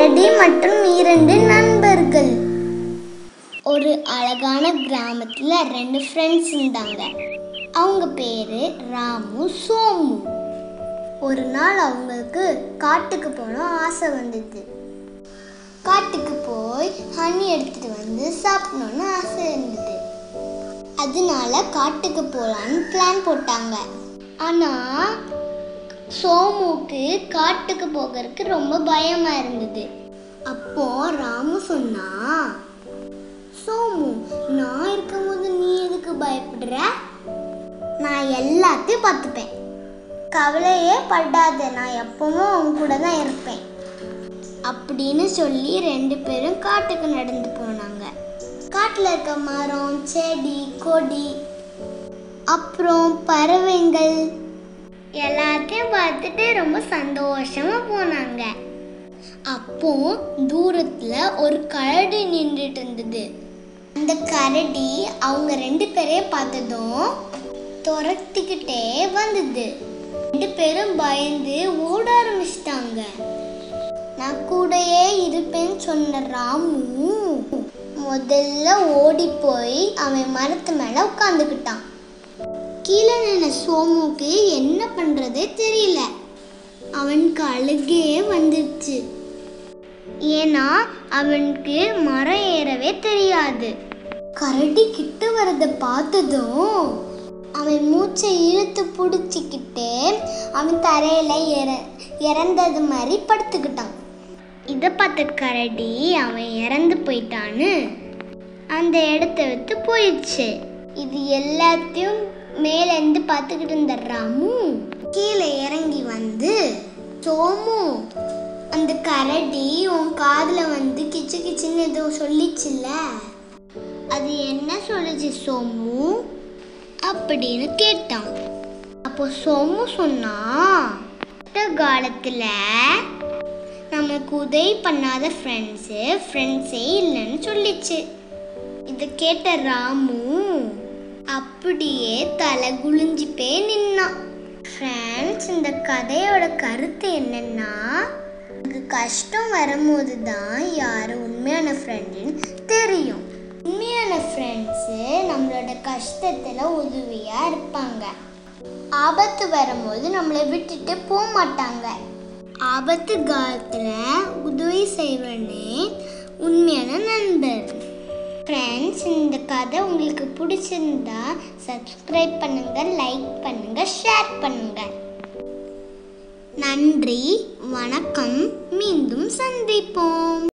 கரடி மற்றும் இரண்டு நண்பர்கள் ஒரு அழகான கிராமத்தில் ரெண்டு ஃப்ரெண்ட்ஸ் இருந்தாங்க அவங்க பேரு ராமு சோமு ஒரு நாள் அவங்களுக்கு காட்டுக்கு போகணும் ஆசை வந்தது காட்டுக்கு போய் ஹனி எடுத்துட்டு வந்து சாப்பிடணும்னு ஆசை இருந்தது அதனால காட்டுக்கு போகலான்னு பிளான் போட்டாங்க ஆனால் சோமுக்கு காட்டுக்கு போகிறதுக்கு ரொம்ப பயமா இருந்தது அப்போ ராமு சொன்னா சோமு நான் இருக்கும்போது நீ எதுக்கு பயப்படுற நான் எல்லாத்தையும் பார்த்துப்பேன் கவலையே படாத நான் எப்பவும் உன் கூட தான் இருப்பேன் அப்படின்னு சொல்லி ரெண்டு பேரும் காட்டுக்கு நடந்து போனாங்க காட்டில் இருக்க மரம் செடி கொடி அப்புறம் பறவைங்கள் எல்லாத்தையும் பார்த்துட்டு ரொம்ப சந்தோஷமா போனாங்க அப்போ தூரத்துல ஒரு கரடி நின்றுட்டு இருந்தது அந்த கரடி அவங்க ரெண்டு பேரையும் பார்த்ததும் துரத்திக்கிட்டே வந்தது ரெண்டு பேரும் பயந்து ஓட ஆரம்பிச்சிட்டாங்க நான் கூடயே இருப்பேன்னு சொன்ன ராமு முதல்ல ஓடி போய் அவன் மரத்து மேல உட்காந்துக்கிட்டான் கீழே நின்ன சோமுக்கு என்ன பண்றதே தெரியல அவனுக்கு அழுகே வந்துடுச்சு ஏன்னா அவனுக்கு மரம் ஏறவே தெரியாது கரடி கிட்ட வரத பார்த்ததும் அவன் மூச்சை இழுத்து பிடிச்சிக்கிட்டே அவன் தரையில இற இறந்தது மாதிரி படுத்துக்கிட்டான் இதை பார்த்த கரடி அவன் இறந்து போயிட்டான்னு அந்த இடத்த விட்டு போயிடுச்சு இது எல்லாத்தையும் மேலேருந்து பார்த்துக்கிட்டு இருந்த ராமு கீழே இறங்கி வந்து சோமு அந்த கரடி உன் காதில் வந்து கிச்சு கிச்சுன்னு ஏதோ சொல்லிச்சுல்ல அது என்ன சொல்லுச்சு சோமு அப்படின்னு கேட்டான் அப்போ சோமு சொன்னா "இந்த காலத்துல நமக்கு உதவி பண்ணாத ஃப்ரெண்ட்ஸு ஃப்ரெண்ட்ஸே இல்லைன்னு சொல்லிச்சு இதை கேட்ட ராமு அப்படியே தலை குளிஞ்சு போய் நின்னான் ஃப்ரெண்ட்ஸ் இந்த கதையோட கருத்து என்னன்னா நமக்கு கஷ்டம் வரும்போது தான் யார் உண்மையான ஃப்ரெண்டுன்னு தெரியும் உண்மையான ஃப்ரெண்ட்ஸு நம்மளோட கஷ்டத்தில் உதவியாக இருப்பாங்க ஆபத்து வரும்போது நம்மளை விட்டுட்டு போக மாட்டாங்க ஆபத்து காலத்தில் உதவி செய்வனே உண்மையான நண்பர் ஃப்ரெண்ட்ஸ் இந்த கதை உங்களுக்கு பிடிச்சிருந்தா சப்ஸ்கிரைப் பண்ணுங்க லைக் பண்ணுங்க ஷேர் பண்ணுங்க நன்றி வணக்கம் மீண்டும் சந்திப்போம்